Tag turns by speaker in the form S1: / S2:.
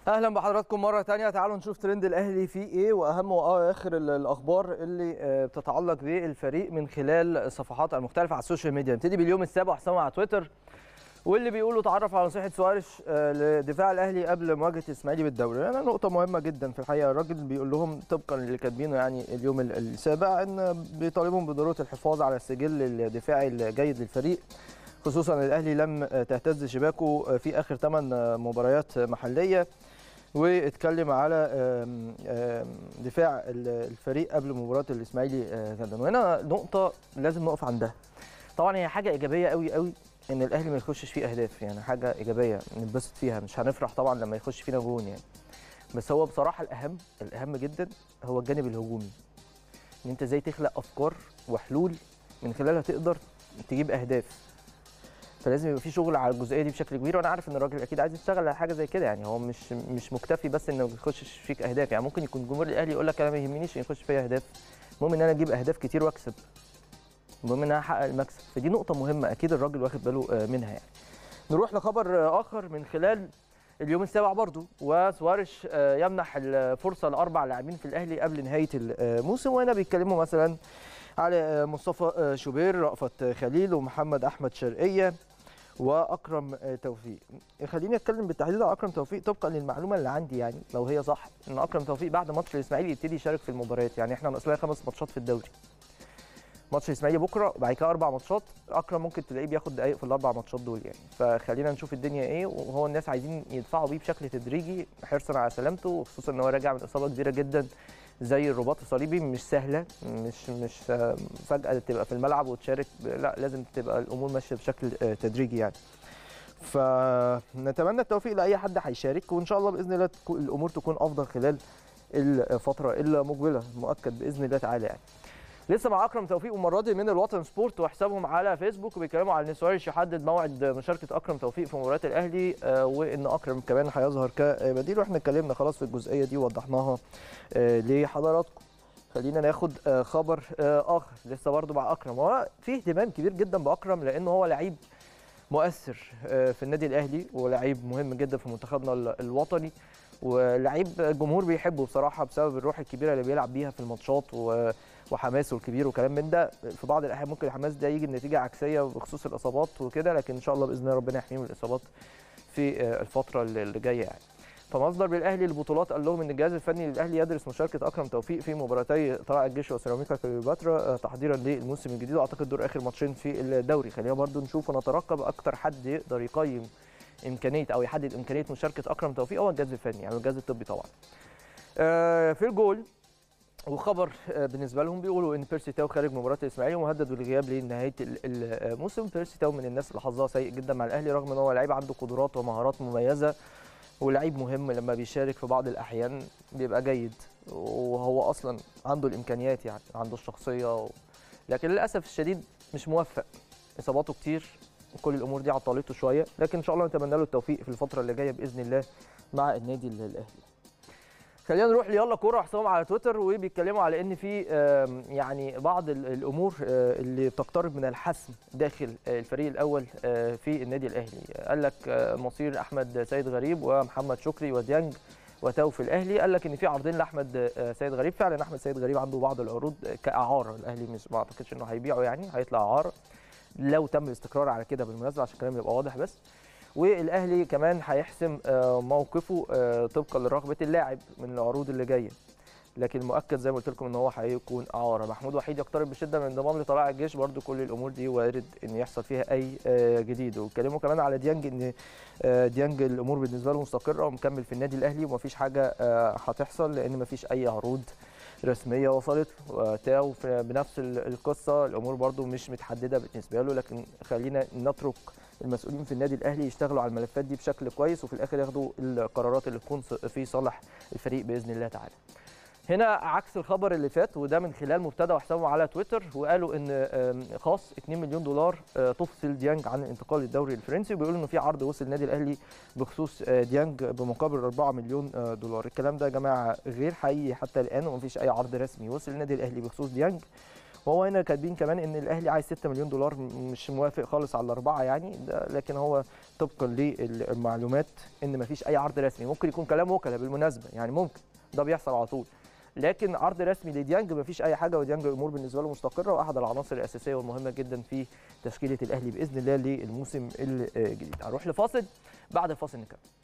S1: اهلا بحضراتكم مره تانية تعالوا نشوف ترند الاهلي فيه ايه واهم واخر ال- الاخبار اللي آه، بتتعلق بالفريق من خلال الصفحات المختلفه على السوشيال ميديا نبتدي باليوم السابع حسام على تويتر واللي بيقولوا تعرف على نصيحه سوارش آه، لدفاع الاهلي قبل مواجهه الاسماعيلي بالدوري يعني نقطه مهمه جدا في الحقيقه الراجل بيقول لهم طبقا اللي كاتبينه يعني اليوم ال- السابع ان بيطالبهم بضروره الحفاظ على السجل الدفاعي الجيد للفريق خصوصا الاهلي لم تهتز شباكه في اخر 8 مباريات محليه واتكلم على آم، آم، دفاع ال- الفريق قبل مباراه الاسماعيلي آه، غدا وهنا نقطه لازم نقف عندها طبعا هي حاجه ايجابيه قوي قوي ان الاهلي ما يخشش فيه اهداف يعني حاجه ايجابيه نتبسط فيها مش هنفرح طبعا لما يخش فينا جون يعني بس هو بصراحه الاهم الاهم جدا هو الجانب الهجومي ان انت ازاي تخلق افكار وحلول من خلالها تقدر تجيب اهداف فلازم يبقى في شغل على الجزئيه دي بشكل كبير وانا عارف ان الراجل اكيد عايز يشتغل على حاجه زي كده يعني هو مش مش مكتفي بس انه ما يخشش فيك اهداف يعني ممكن يكون جمهور الاهلي يقول لك انا ما يهمنيش ان يخش فيا اهداف المهم ان انا اجيب اهداف كتير واكسب المهم ان انا احقق المكسب فدي نقطه مهمه اكيد الراجل واخد باله آه، منها يعني نروح لخبر آه، اخر من خلال اليوم السابع برضو وسوارش آه، يمنح الفرصه لاربع لاعبين في الاهلي قبل نهايه الموسم وهنا بيتكلموا مثلا على آه، مصطفى آه، شوبير رأفت خليل ومحمد احمد شرقيه واكرم آه، توفيق خليني اتكلم بالتحديد على اكرم توفيق طبقا للمعلومه اللي عندي يعني لو هي صح ان اكرم توفيق بعد ماتش الاسماعيلي يبتدي يشارك في المباريات يعني احنا ناقص لنا خمس ماتشات في الدوري ماتش الاسماعيلي بكره وبعد كده اربع ماتشات اكرم ممكن تلاقيه بياخد دقائق في الاربع ماتشات دول يعني فخلينا نشوف الدنيا ايه وهو الناس عايزين يدفعوا بيه بشكل تدريجي حرصا على سلامته وخصوصا ان هو راجع من اصابه كبيره جدا زي الرباط الصليبي مش سهله مش مش آه، فجاه تبقى في الملعب وتشارك لا لازم تبقى الامور ماشيه بشكل آه، تدريجي يعني فنتمنى التوفيق لاي حد هيشارك وان شاء الله باذن الله تكون الامور تكون افضل خلال الفتره المقبله مؤكد باذن الله تعالى يعني لسه مع اكرم توفيق والمره دي من الوطن سبورت وحسابهم على فيسبوك وبيتكلموا على ان سواريش يحدد موعد مشاركه اكرم توفيق في مباريات الاهلي آه، وان اكرم كمان هيظهر كبديل واحنا اتكلمنا خلاص في الجزئيه دي ووضحناها آه، لحضراتكم خلينا ناخد آه، خبر آه، اخر لسه برضو مع اكرم هو في اهتمام كبير جدا باكرم لانه هو لعيب مؤثر آه، في النادي الاهلي ولعيب مهم جدا في منتخبنا ال- الوطني ولعيب الجمهور بيحبه بصراحه بسبب الروح الكبيره اللي بيلعب بيها في الماتشات و- وحماسه الكبير وكلام من ده في بعض الاحيان ممكن الحماس ده يجي بنتيجه عكسيه بخصوص الاصابات وكده لكن ان شاء الله باذن الله ربنا يحميه من الاصابات في آه، الفتره اللي اللي جايه يعني فمصدر بالاهلي للبطولات قال لهم ان الجهاز الفني للاهلي يدرس مشاركه اكرم توفيق في مباراتي طلائع الجيش وسيراميكا كليوباترا آه، تحضيرا للموسم الجديد واعتقد دول اخر ماتشين في الدوري خلينا برضو نشوف ونترقب اكتر حد يقدر يقيم امكانيه او يحدد امكانيه مشاركه اكرم توفيق هو الجهاز الفني يعني الجهاز الطبي طبعا آه، في الجول وخبر آه، بالنسبه لهم بيقولوا ان بيرسي تاو خارج مباراه الاسماعيلي ومهدد بالغياب لنهايه ال- الموسم بيرسي تاو من الناس اللي حظها سيء جدا مع الاهلي رغم ان هو لعيب عنده قدرات ومهارات مميزه ولعيب مهم لما بيشارك في بعض الاحيان بيبقى جيد وهو اصلا عنده الامكانيات يعني عنده الشخصيه و... لكن للاسف الشديد مش موفق اصاباته كتير كل الامور دي عطلته شويه لكن ان شاء الله نتمنى له التوفيق في الفتره اللي جايه باذن الله مع النادي ال- الاهلي خلينا نروح ليلا كوره حسام على تويتر وبيتكلموا على ان في آم، يعني بعض ال- الامور آه، اللي بتقترب من الحسم داخل آه، الفريق الاول آه، في النادي الاهلي قال لك آه، مصير احمد سيد غريب ومحمد شكري وديانج وتاو في الاهلي قال لك ان في عرضين لاحمد آه، سيد غريب فعلا احمد سيد غريب عنده بعض العروض كاعاره الاهلي مش ما اعتقدش انه هيبيعه يعني هيطلع اعاره لو تم الاستقرار على كده بالمناسبه عشان الكلام يبقى واضح بس والاهلي كمان هيحسم آه، موقفه آه، طبقا لرغبه اللاعب من العروض اللي جايه لكن مؤكد زي ما قلت لكم ان هو هيكون اعاره محمود وحيد يقترب بشده من انضمام لطلائع الجيش برضو كل الامور دي وارد ان يحصل فيها اي آه، جديد واتكلموا كمان على ديانج ان آه، ديانج الامور بالنسبه له مستقره ومكمل في النادي الاهلي ومفيش حاجه آه، هتحصل لان مفيش اي عروض رسميه وصلت له. تاو في- بنفس ال- القصه الامور برضو مش متحدده بالنسبه له لكن خلينا نترك المسؤولين في النادي الاهلي يشتغلوا على الملفات دي بشكل كويس وفي الاخر ياخدوا القرارات اللي تكون في صالح الفريق باذن الله تعالى هنا عكس الخبر اللي فات وده من خلال مبتدا وحسابه على تويتر وقالوا ان آم، خاص 2 مليون دولار آه، تفصل ديانج عن الانتقال للدوري الفرنسي وبيقولوا انه في عرض وصل النادي الاهلي بخصوص آه، ديانج بمقابل 4 مليون آه، دولار الكلام ده يا جماعه غير حقيقي حتى الان ومفيش اي عرض رسمي وصل النادي الاهلي بخصوص ديانج وهو هنا كاتبين كمان ان الاهلي عايز 6 مليون دولار مش موافق خالص على الاربعه يعني ده لكن هو طبقا للمعلومات ان مفيش اي عرض رسمي ممكن يكون كلام وكلاء بالمناسبه يعني ممكن ده بيحصل على طول لكن عرض رسمي لديانج مفيش اي حاجه وديانج الامور بالنسبه له مستقره واحد العناصر الاساسيه والمهمه جدا في تشكيله الاهلي باذن الله للموسم الجديد هنروح لفاصل بعد الفاصل نكمل